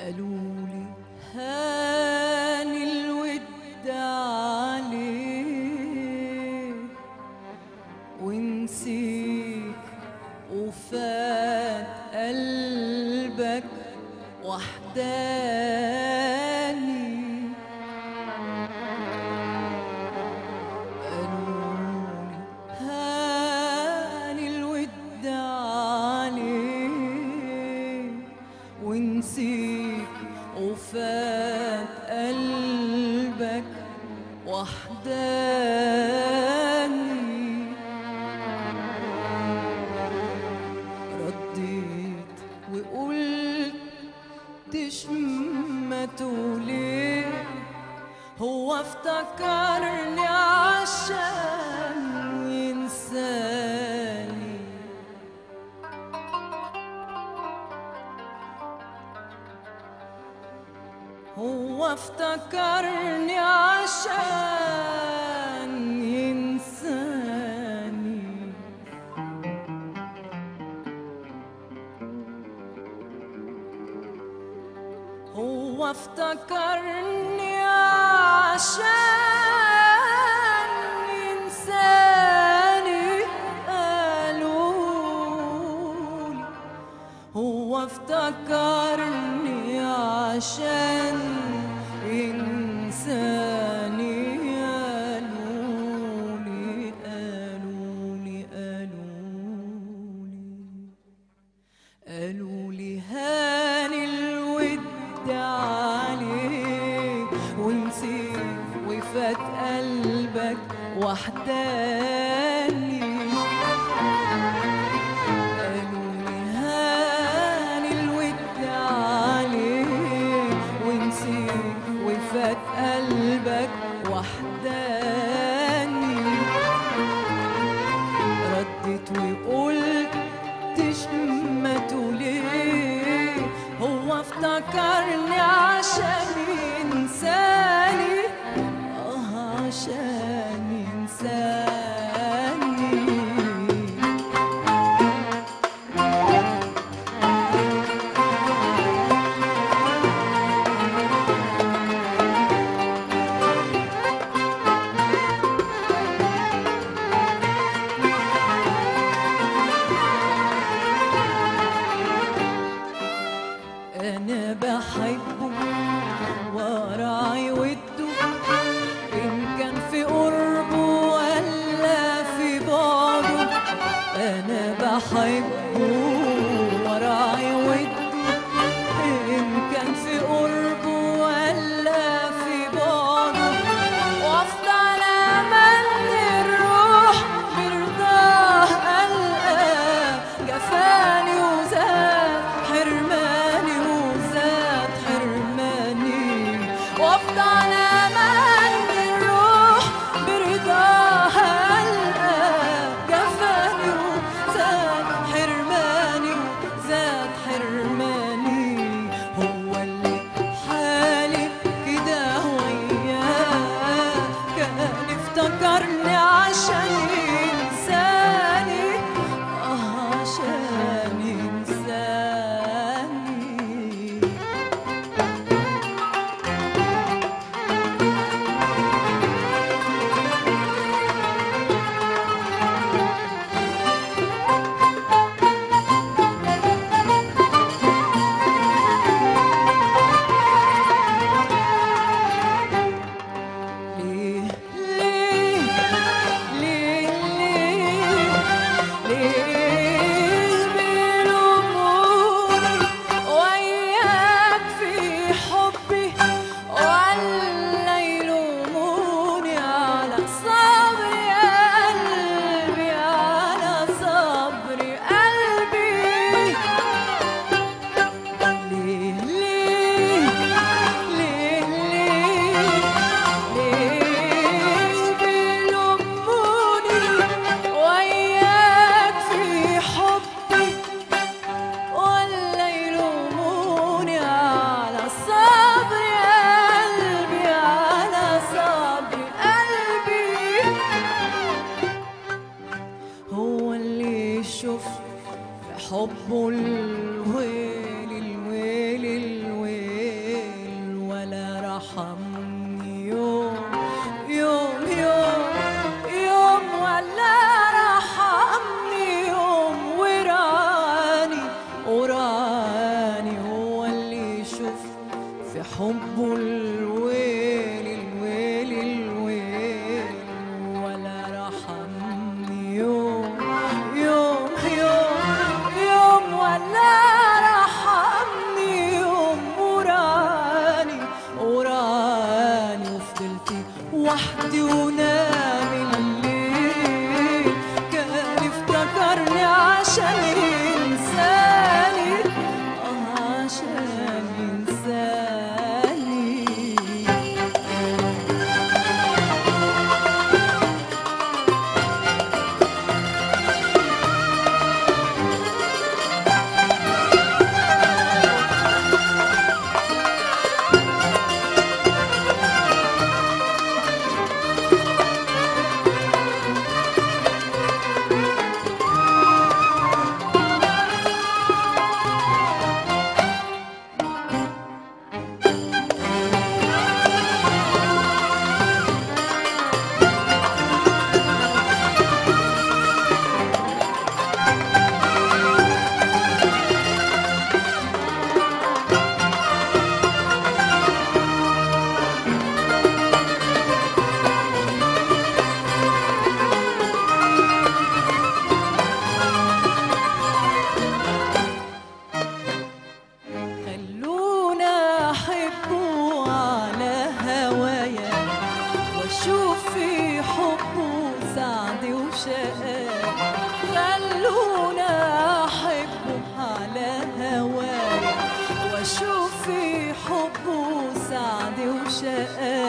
قالوا لي هاني الود عليك ونسيك وفات قلبك وحداني قالولي هاني الود عليك ونسيك وفات قلبك وحداني رديت وقلت تشمتوا ليه هو افتكرني عشان ينساني هو افتكرني عشان ينساني هو افتكرني عشان ينساني قالولي هو افتكرني عشان ينساني قالولي قالولي قالولي قالوا لي هاني الود عليك ونسيت وفات قلبك وحداني قالوا لي هاني الود عليك ونسيت وفات قلبك وحداني ردت وقلت تشمتوا ليه هو افتكرني عشان ينساني اه عشان ينساني أنا بحبه وراعي وده إن كان في قربه ولا في بعده أنا بحبه وراعي وده إن كان في قربه ولا في بعده وأفضل أمني الروح برضاه ألقاه جفاني وزاد حرماني وزاد حرماني وأفضل أمني الروح برضاه ألقاه جفاني وزاد حرماني وزاد حرماني هو اللي حالي كده وياه كان افتكرني عشان ينساني اه عشان ينساني حبه الويل الويل الويل ولا رحمني يوم يوم يوم يوم ولا رحمني يوم وراني وراني وفضلت وحدي ونام الليل كان افتكرني عشان ينساني آه عشان ينساني خلونا احبه على هوايا واشوف في حبه سعد وشقاء خلونا احبه على هوايا واشوف في حبه سعد وشقاء